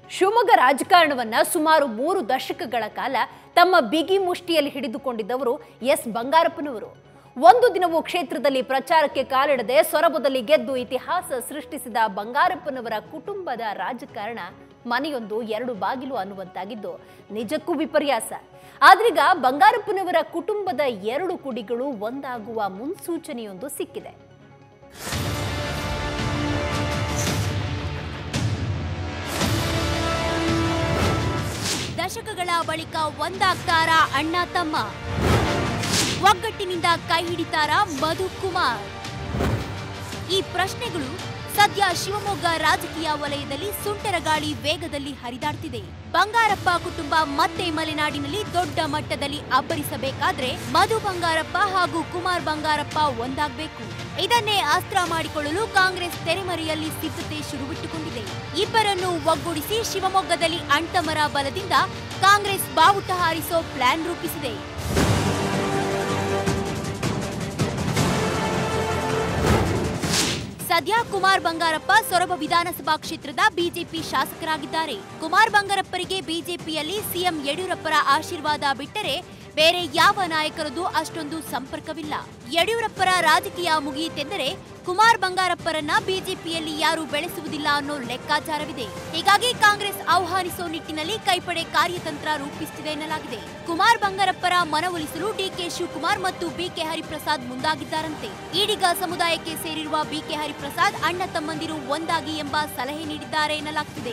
ಶಿವಮೊಗ್ಗ ರಾಜಕಾರಣವನ್ನ ಸುಮಾರು ಮೂರು ದಶಕಗಳ ಕಾಲ ತಮ್ಮ ಬಿಗಿ ಮುಷ್ಟಿಯಲ್ಲಿ ಹಿಡಿದುಕೊಂಡಿದ್ದವರು ಎಸ್ ಬಂಗಾರಪ್ಪನವರು ಒಂದು ದಿನವೂ ಕ್ಷೇತ್ರದಲ್ಲಿ ಪ್ರಚಾರಕ್ಕೆ ಕಾಲಿಡದೆ ಸೊರಬದಲ್ಲಿ ಗೆದ್ದು ಇತಿಹಾಸ ಸೃಷ್ಟಿಸಿದ ಬಂಗಾರಪ್ಪನವರ ಕುಟುಂಬದ ರಾಜಕಾರಣ ಮನೆಯೊಂದು ಎರಡು ಬಾಗಿಲು ಅನ್ನುವಂತಾಗಿದ್ದು ನಿಜಕ್ಕೂ ವಿಪರ್ಯಾಸ ಆದ್ರೀಗ ಬಂಗಾರಪ್ಪನವರ ಕುಟುಂಬದ ಎರಡು ಕುಡಿಗಳು ಒಂದಾಗುವ ಮುನ್ಸೂಚನೆಯೊಂದು ಸಿಕ್ಕಿದೆ ದಶಕಗಳ ಬಳಿಕ ಒಂದಾಗ್ತಾರ ಅಣ್ಣ ತಮ್ಮ ಒಗ್ಗಟ್ಟಿನಿಂದ ಕೈ ಹಿಡಿತಾರ ಮಧು ಕುಮಾರ್ ಈ ಪ್ರಶ್ನೆಗಳು ಸದ್ಯ ಶಿವಮೊಗ್ಗ ರಾಜಕೀಯ ವಲಯದಲ್ಲಿ ಸುಂಟರ ಗಾಳಿ ವೇಗದಲ್ಲಿ ಹರಿದಾಡ್ತಿದೆ ಬಂಗಾರಪ್ಪ ಕುಟುಂಬ ಮತ್ತೆ ಮಲೆನಾಡಿನಲ್ಲಿ ದೊಡ್ಡ ಮಟ್ಟದಲ್ಲಿ ಅಬ್ಬರಿಸಬೇಕಾದ್ರೆ ಮಧು ಬಂಗಾರಪ್ಪ ಹಾಗೂ ಕುಮಾರ್ ಬಂಗಾರಪ್ಪ ಒಂದಾಗಬೇಕು ಇದನ್ನೇ ಅಸ್ತ್ರ ಮಾಡಿಕೊಳ್ಳಲು ಕಾಂಗ್ರೆಸ್ ತೆರೆಮರೆಯಲ್ಲಿ ಸಿದ್ಧತೆ ಶುರುವಿಟ್ಟುಕೊಂಡಿದೆ ಇಬ್ಬರನ್ನು ಒಗ್ಗೂಡಿಸಿ ಶಿವಮೊಗ್ಗದಲ್ಲಿ ಅಣ್ತಮರ ಬಲದಿಂದ ಕಾಂಗ್ರೆಸ್ ಬಾವುಟ ಹಾರಿಸೋ ಪ್ಲಾನ್ ರೂಪಿಸಿದೆ ಸದ್ಯ ಕುಮಾರ್ ಬಂಗಾರಪ್ಪ ಸೊರಬ ವಿಧಾನಸಭಾ ಕ್ಷೇತ್ರದ ಬಿಜೆಪಿ ಶಾಸಕರಾಗಿದ್ದಾರೆ ಕುಮಾರ್ ಬಂಗಾರಪ್ಪರಿಗೆ ಬಿಜೆಪಿಯಲ್ಲಿ ಸಿಎಂ ಯಡಿಯೂರಪ್ಪರ ಆಶೀರ್ವಾದ ಬಿಟ್ಟರೆ ಬೇರೆ ಯಾವ ನಾಯಕರದ್ದು ಅಷ್ಟೊಂದು ಸಂಪರ್ಕವಿಲ್ಲ ಯಡಿಯೂರಪ್ಪರ ರಾಜಕೀಯ ಮುಗಿಯಿತೆಂದರೆ ಕುಮಾರ್ ಬಂಗಾರಪ್ಪರನ್ನ ಬಿಜೆಪಿಯಲ್ಲಿ ಯಾರು ಬೆಳೆಸುವುದಿಲ್ಲ ಅನ್ನೋ ಲೆಕ್ಕಾಚಾರವಿದೆ ಹೀಗಾಗಿ ಕಾಂಗ್ರೆಸ್ ಆಹ್ವಾನಿಸೋ ನಿಟ್ಟಿನಲ್ಲಿ ಕೈಪಡೆ ಕಾರ್ಯತಂತ್ರ ರೂಪಿಸುತ್ತಿದೆ ಎನ್ನಲಾಗಿದೆ ಕುಮಾರ್ ಬಂಗಾರಪ್ಪರ ಮನವೊಲಿಸಲು ಡಿಕೆ ಶಿವಕುಮಾರ್ ಮತ್ತು ಬಿಕೆ ಹರಿಪ್ರಸಾದ್ ಮುಂದಾಗಿದ್ದಾರಂತೆ ಈಡಿಗ ಸಮುದಾಯಕ್ಕೆ ಸೇರಿರುವ ಬಿಕೆ ಹರಿಪ್ರಸಾದ್ ಅಣ್ಣ ತಮ್ಮಂದಿರು ಒಂದಾಗಿ ಎಂಬ ಸಲಹೆ ನೀಡಿದ್ದಾರೆ ಎನ್ನಲಾಗ್ತಿದೆ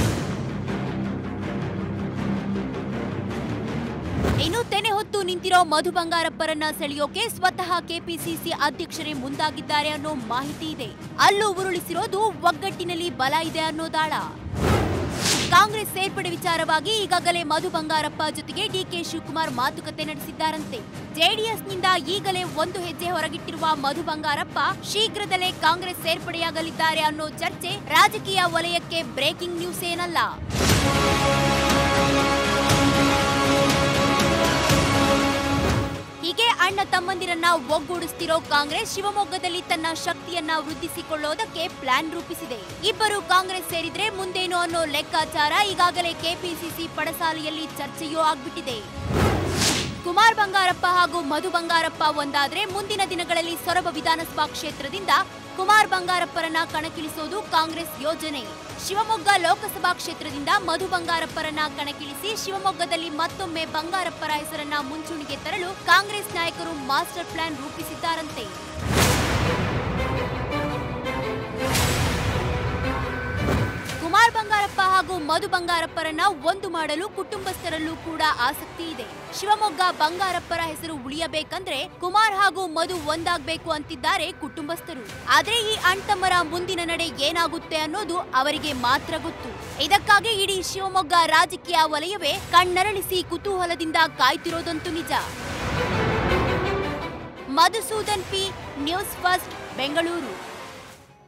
ಇನ್ನು ತೆನೆ ಹೊತ್ತು ನಿಂತಿರೋ ಮಧು ಬಂಗಾರಪ್ಪರನ್ನ ಸೆಳೆಯೋಕೆ ಸ್ವತಃ ಕೆಪಿಸಿಸಿ ಅಧ್ಯಕ್ಷರೇ ಮುಂದಾಗಿದ್ದಾರೆ ಅನ್ನೋ ಮಾಹಿತಿ ಇದೆ ಅಲ್ಲೂ ಉರುಳಿಸಿರೋದು ಒಗ್ಗಟ್ಟಿನಲ್ಲಿ ಬಲ ಇದೆ ಅನ್ನೋ ದಾಳ ಕಾಂಗ್ರೆಸ್ ಸೇರ್ಪಡೆ ವಿಚಾರವಾಗಿ ಈಗಾಗಲೇ ಮಧು ಬಂಗಾರಪ್ಪ ಜೊತೆಗೆ ಡಿಕೆ ಶಿವಕುಮಾರ್ ಮಾತುಕತೆ ನಡೆಸಿದ್ದಾರಂತೆ ಜೆಡಿಎಸ್ನಿಂದ ಈಗಲೇ ಒಂದು ಹೆಜ್ಜೆ ಹೊರಗಿಟ್ಟಿರುವ ಮಧು ಬಂಗಾರಪ್ಪ ಶೀಘ್ರದಲ್ಲೇ ಕಾಂಗ್ರೆಸ್ ಸೇರ್ಪಡೆಯಾಗಲಿದ್ದಾರೆ ಅನ್ನೋ ಚರ್ಚೆ ರಾಜಕೀಯ ವಲಯಕ್ಕೆ ಬ್ರೇಕಿಂಗ್ ನ್ಯೂಸ್ ಏನಲ್ಲ ಹೀಗೆ ಅಣ್ಣ ತಮ್ಮಂದಿರನ್ನ ಒಗ್ಗೂಡಿಸ್ತಿರೋ ಕಾಂಗ್ರೆಸ್ ಶಿವಮೊಗ್ಗದಲ್ಲಿ ತನ್ನ ಶಕ್ತಿಯನ್ನ ವೃದ್ಧಿಸಿಕೊಳ್ಳೋದಕ್ಕೆ ಪ್ಲಾನ್ ರೂಪಿಸಿದೆ ಇಬ್ಬರು ಕಾಂಗ್ರೆಸ್ ಸೇರಿದ್ರೆ ಮುಂದೇನು ಅನ್ನೋ ಲೆಕ್ಕಾಚಾರ ಈಗಾಗಲೇ ಕೆಪಿಸಿಸಿ ಪಡಸಾಲೆಯಲ್ಲಿ ಚರ್ಚೆಯೂ ಆಗ್ಬಿಟ್ಟಿದೆ ಕುಮಾರ್ ಬಂಗಾರಪ್ಪ ಹಾಗೂ ಮಧು ಬಂಗಾರಪ್ಪ ಒಂದಾದ್ರೆ ಮುಂದಿನ ದಿನಗಳಲ್ಲಿ ಸೊರಬ ವಿಧಾನಸಭಾ ಕ್ಷೇತ್ರದಿಂದ ಕುಮಾರ್ ಬಂಗಾರಪ್ಪರನ್ನ ಕಣಕ್ಕಿಳಿಸೋದು ಕಾಂಗ್ರೆಸ್ ಯೋಜನೆ ಶಿವಮೊಗ್ಗ ಲೋಕಸಭಾ ಕ್ಷೇತ್ರದಿಂದ ಮಧು ಬಂಗಾರಪ್ಪರನ್ನ ಕಣಕ್ಕಿಳಿಸಿ ಶಿವಮೊಗ್ಗದಲ್ಲಿ ಮತ್ತೊಮ್ಮೆ ಬಂಗಾರಪ್ಪರ ಹೆಸರನ್ನ ಮುಂಚೂಣಿಗೆ ತರಲು ಕಾಂಗ್ರೆಸ್ ನಾಯಕರು ಮಾಸ್ಟರ್ ಪ್ಲಾನ್ ರೂಪಿಸಿದ್ದಾರಂತೆ ಕುಮಾರ್ ಬಂಗಾರಪ್ಪ ಹಾಗೂ ಮಧು ಬಂಗಾರಪ್ಪರನ್ನ ಒಂದು ಮಾಡಲು ಕುಟುಂಬಸ್ಥರಲ್ಲೂ ಕೂಡ ಆಸಕ್ತಿ ಇದೆ ಶಿವಮೊಗ್ಗ ಬಂಗಾರಪ್ಪರ ಹೆಸರು ಉಳಿಯಬೇಕಂದ್ರೆ ಕುಮಾರ್ ಹಾಗೂ ಮಧು ಒಂದಾಗ್ಬೇಕು ಅಂತಿದ್ದಾರೆ ಕುಟುಂಬಸ್ಥರು ಆದ್ರೆ ಈ ಅಣ್ತಮ್ಮರ ಮುಂದಿನ ನಡೆ ಏನಾಗುತ್ತೆ ಅನ್ನೋದು ಅವರಿಗೆ ಮಾತ್ರ ಗೊತ್ತು ಇದಕ್ಕಾಗಿ ಇಡೀ ಶಿವಮೊಗ್ಗ ರಾಜಕೀಯ ವಲಯವೇ ಕಣ್ಣರಳಿಸಿ ಕುತೂಹಲದಿಂದ ಕಾಯ್ತಿರೋದಂತೂ ನಿಜ Madhusudan P news first Bengaluru